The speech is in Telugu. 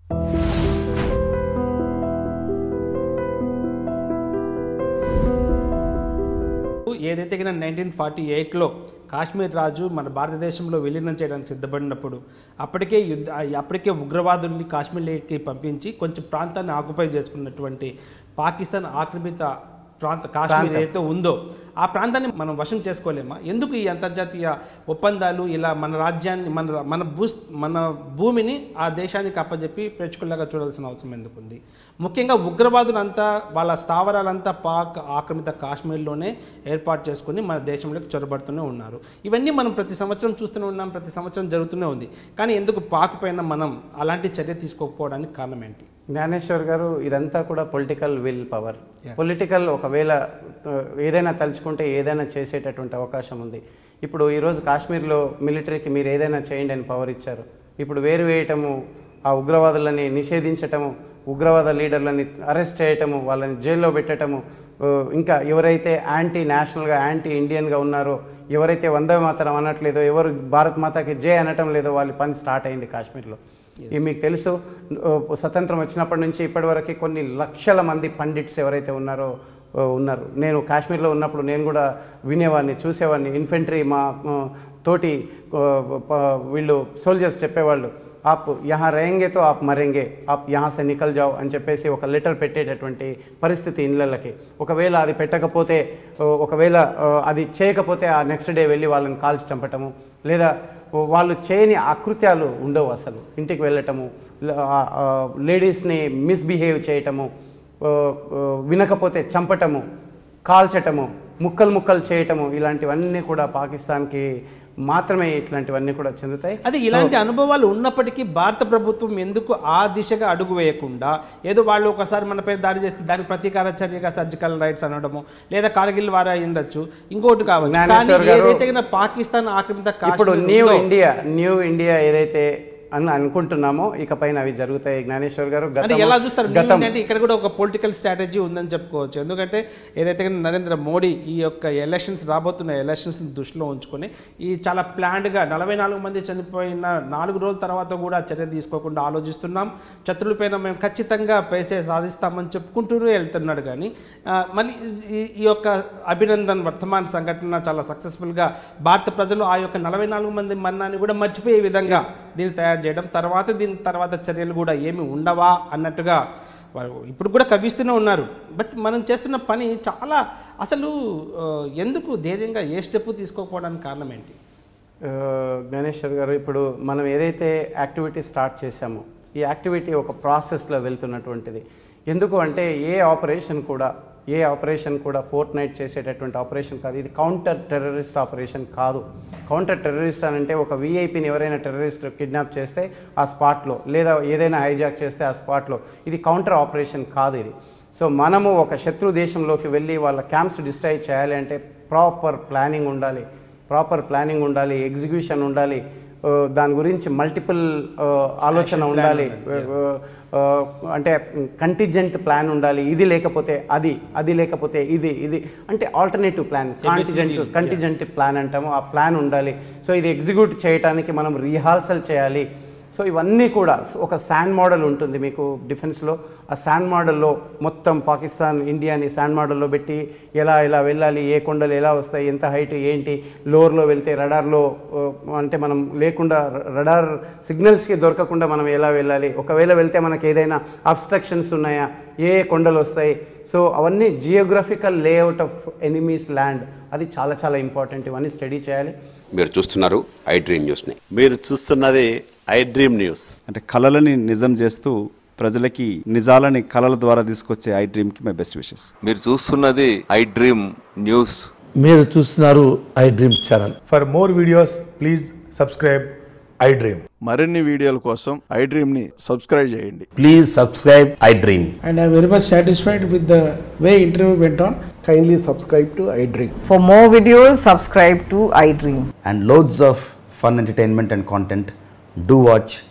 ఏదైతే నైన్టీన్ ఫార్టీ ఎయిట్లో కాశ్మీర్ రాజు మన భారతదేశంలో విలీనం చేయడానికి సిద్ధపడినప్పుడు అప్పటికే యుద్ధ అప్పటికే ఉగ్రవాదుల్ని కాశ్మీర్లోకి పంపించి కొంచెం ప్రాంతాన్ని ఆక్యుపై చేసుకున్నటువంటి పాకిస్తాన్ ఆక్రమిత ప్రాంత కాశ్మీర్ ఏదైతే ఉందో ఆ ప్రాంతాన్ని మనం వశం చేసుకోలేమా ఎందుకు ఈ అంతర్జాతీయ ఒప్పందాలు ఇలా మన రాజ్యాన్ని మన మన భూ మన భూమిని ఆ దేశానికి అప్పచెప్పి ప్రేక్షకుల్లాగా చూడాల్సిన అవసరం ఎందుకుంది ముఖ్యంగా ఉగ్రవాదులంతా వాళ్ళ స్థావరాలంతా పాక్ ఆక్రమిత కాశ్మీర్లోనే ఏర్పాటు చేసుకుని మన దేశంలోకి చొరబడుతూనే ఉన్నారు ఇవన్నీ మనం ప్రతి సంవత్సరం చూస్తూనే ఉన్నాం ప్రతి సంవత్సరం జరుగుతూనే ఉంది కానీ ఎందుకు పాక్ పైన మనం అలాంటి చర్య తీసుకోకపోవడానికి కారణం ఏంటి జ్ఞానేశ్వర్ గారు ఇదంతా కూడా పొలిటికల్ విల్ పవర్ పొలిటికల్ ఒకవేళ ఆ, ఏదైనా తలుచుకుంటే ఏదైనా చేసేటటువంటి అవకాశం ఉంది ఇప్పుడు ఈరోజు కాశ్మీర్లో మిలిటరీకి మీరు ఏదైనా చేయండి అని పవర్ ఇచ్చారు ఇప్పుడు వేరు వేయటము ఆ ఉగ్రవాదులని నిషేధించటము ఉగ్రవాద లీడర్లని అరెస్ట్ చేయటము వాళ్ళని జైల్లో పెట్టటము ఆ, ఇంకా ఎవరైతే యాంటీ నేషనల్గా యాంటీ ఇండియన్గా ఉన్నారో ఎవరైతే వందే మాతరం అనట్లేదో ఎవరు భారత్ మాతకి జై అనటం లేదో వాళ్ళ పని స్టార్ట్ అయింది కాశ్మీర్లో ఇది మీకు తెలుసు ఆ, స్వతంత్రం వచ్చినప్పటి నుంచి ఇప్పటివరకు కొన్ని లక్షల మంది పండిట్స్ ఎవరైతే ఉన్నారో ఆ, ఉన్నారు నేను కాశ్మీర్లో ఉన్నప్పుడు నేను కూడా వినేవాడిని చూసేవాడిని ఇన్ఫెంట్రీ మా ఆ, తోటి ఆ, ప- వీళ్ళు సోల్జర్స్ చెప్పేవాళ్ళు ఆప్ యహా రేంగే తో ఆప్ మరెంగే ఆప్ యహా సే నికల్ జావ్ అని చెప్పేసి ఒక లెటర్ పెట్టేటటువంటి పరిస్థితి ఇళ్ళకి ఒకవేళ అది పెట్టకపోతే ఆ, ఒకవేళ ఆ, అది చేయకపోతే ఆ నెక్స్ట్ డే వెళ్ళి వాళ్ళని కాల్చి చంపటము లేదా వాళ్ళు చేయని అకృత్యాలు ఉండవు అసలు ఇంటికి వెళ్ళటము లేడీస్ని మిస్బిహేవ్ చేయటము ఆ, ఆ, వినకపోతే చంపటము కాల్చటము ముక్కలు ముక్కలు చేయటము ఇలాంటివన్నీ కూడా పాకిస్తాన్కి మాత్రమే ఇట్లాంటివన్నీ కూడా చెందుతాయి అది ఇలాంటి అనుభవాలు ఉన్నప్పటికీ భారత ప్రభుత్వం ఎందుకు ఆ దిశగా అడుగు వేయకుండా ఏదో వాళ్ళు ఒకసారి మనపై దాడి చేస్తే దానికి ప్రతీకార చర్యగా సర్జికల్ రైట్స్ అనడము లేదా కార్గిల్ వారా ఉండొచ్చు ఇంకోటి కావచ్చు కానీ జ్ఞానేశ్వర్ గారు- ఏదైతే గిన పాకిస్తాన్ ఆక్రమిత ఇప్పుడు కాశ్మీర్ న్యూ ఉందో, ఇండియా న్యూ ఇండియా ఏదైతే అని అనుకుంటున్నామో ఇకపైన అవి జరుగుతాయి జ్ఞానేశ్వర్ గారు అంటే గతం- ఎలా చూస్తారు గతం New అంటే ఇక్కడ కూడా ఒక పొలిటికల్ స్ట్రాటజీ ఉందని చెప్పుకోవచ్చు ఎందుకంటే ఏదైతే కనుక నరేంద్ర మోడీ ఈ యొక్క ఎలక్షన్స్ రాబోతున్న ఎలక్షన్స్ దృష్టిలో ఉంచుకొని ఈ చాలా ప్లాన్డ్గా నలభై నాలుగు మంది చనిపోయిన నాలుగు రోజుల తర్వాత కూడా చర్య తీసుకోకుండా ఆలోచిస్తున్నాం శత్రులపైన మేము ఖచ్చితంగా పైసే సాధిస్తామని చెప్పుకుంటూనే వెళ్తున్నాడు కానీ ఆ, మళ్ళీ ఈ- ఈ యొక్క అభినందన్ వర్తమాన్ సంఘటన చాలా సక్సెస్ఫుల్గా భారత ప్రజలు ఆ యొక్క నలభై నాలుగు మంది మరణాన్ని కూడా మర్చిపోయే విధంగా దీన్ని తయారు చేయడం తర్వాత దీని తర్వాత చర్యలు కూడా ఏమి ఉండవా అన్నట్టుగా వారు ఇప్పుడు కూడా కవ్విస్తూనే ఉన్నారు బట్ మనం చేస్తున్న పని చాలా అసలు ఆ, ఎందుకు ధైర్యంగా ఏ స్టెప్ తీసుకోకపోవడానికి కారణం ఏంటి ఆ, జ్ఞానేశ్వర్ గారు ఇప్పుడు మనం ఏదైతే యాక్టివిటీ స్టార్ట్ చేశామో ఈ యాక్టివిటీ ఒక ప్రాసెస్లో వెళ్తున్నటువంటిది ఎందుకు అంటే ఏ ఆపరేషన్ కూడా ఏ ఆపరేషన్ కూడా ఫోర్ట్ నైట్ చేసేటటువంటి ఆపరేషన్ కాదు ఇది కౌంటర్ టెర్రరిస్ట్ ఆపరేషన్ కాదు కౌంటర్ టెర్రరిస్ట్ అని అంటే ఒక వీఐపీని ఎవరైనా టెర్రరిస్ట్ కిడ్నాప్ చేస్తే ఆ స్పాట్లో లేదా ఏదైనా హైజాక్ చేస్తే ఆ స్పాట్లో ఇది కౌంటర్ ఆపరేషన్ కాదు ఇది సో మనము ఒక శత్రు దేశంలోకి వెళ్ళి వాళ్ళ క్యాంప్స్ డిస్ట్రాయ్ చేయాలి అంటే ప్రాపర్ ప్లానింగ్ ఉండాలి ప్రాపర్ ప్లానింగ్ ఉండాలి ఎగ్జిక్యూషన్ ఉండాలి ఆ, దాని గురించి మల్టిపుల్ ఆలోచన ఉండాలి ఆ, అంటే కంటిజెంట్ ప్లాన్ ఉండాలి ఇది లేకపోతే అది అది లేకపోతే ఇది ఇది అంటే alternative plan contingent contingent plan అంటాము ఆ ప్లాన్ ఉండాలి సో ఇది ఎగ్జిక్యూట్ చేయడానికి మనం రిహార్సల్ చేయాలి సో ఇవన్నీ కూడా ఒక శాండ్ మోడల్ ఉంటుంది మీకు డిఫెన్స్లో ఆ శాండ్ మోడల్లో మొత్తం పాకిస్తాన్ ఇండియాని శాండ్ మోడల్లో పెట్టి ఎలా ఎలా వెళ్ళాలి ఏ కొండలు ఎలా వస్తాయి ఎంత హైట్ ఏంటి లోవర్లో వెళ్తే రడార్లో ఆ, అంటే మనం లేకుండా రడార్ సిగ్నల్స్కి దొరకకుండా మనం ఎలా వెళ్ళాలి ఒకవేళ వెళ్తే మనకి ఏదైనా అబ్స్ట్రక్షన్స్ ఉన్నాయా ఏ ఏ కొండలు వస్తాయి సో అవన్నీ geographical layout of enemy's land అది చాలా చాలా ఇంపార్టెంట్ ఇవన్నీ స్టడీ చేయాలి మీరు చూస్తున్నారు ఐ డ్రీమ్ న్యూస్ని మీరు చూస్తున్నది ఐ డ్రీమ్ న్యూస్ అంటే కళలని నిజం చేస్తూ ప్రజలకి నిజాలని కళల ద్వారా తీసుకొచ్చే ఐ డ్రీమ్కి మై బెస్ట్ విషెస్ మీరు చూస్తున్నది ఐ డ్రీమ్ న్యూస్ మీరు చూస్తున్నారు I dream channel For more videos, please subscribe iDream. మరిన్ని వీడియోల కోసం ఐ డ్రీమ్ ని సబ్స్క్రైబ్ చేయండి please subscribe I dream and I'm very much satisfied with the way interview went on. Kindly subscribe to iDream. For more videos, subscribe to iDream. and loads of fun entertainment and content, do watch